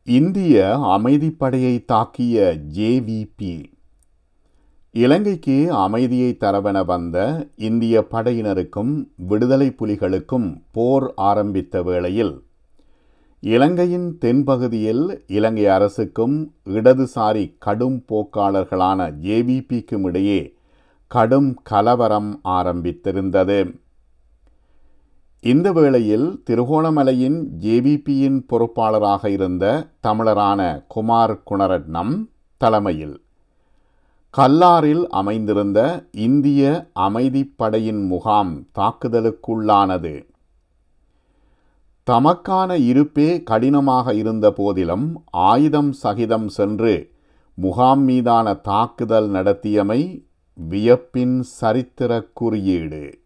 இந்திய அமைதிப்படையை தாக்கிய ஜேவிபி இலங்கைக்கு அமைதியை தரவென வந்த இந்திய படையினருக்கும் விடுதலை புலிகளுக்கும் போர் ஆரம்பித்த வேளையில் இலங்கையின் தென்பகுதியில் இலங்கை அரசுக்கும் இடதுசாரி கடும் போக்காளர்களான ஜேவிபிக்கும் இடையே கடும் கலவரம் ஆரம்பித்திருந்தது இந்த வேளையில் திருகோணமலையின் ஜேவிபியின் பொறுப்பாளராக இருந்த தமிழரான குமார் குணரட்னம் தலைமையில் கல்லாரில் அமைந்திருந்த இந்திய அமைதிப்படையின் முகாம் தாக்குதலுக்குள்ளானது தமக்கான இருப்பே கடினமாக இருந்த போதிலும் ஆயுதம் சகிதம் சென்று முகாம் மீதான தாக்குதல் நடத்தியமை வியப்பின் சரித்திர குறியீடு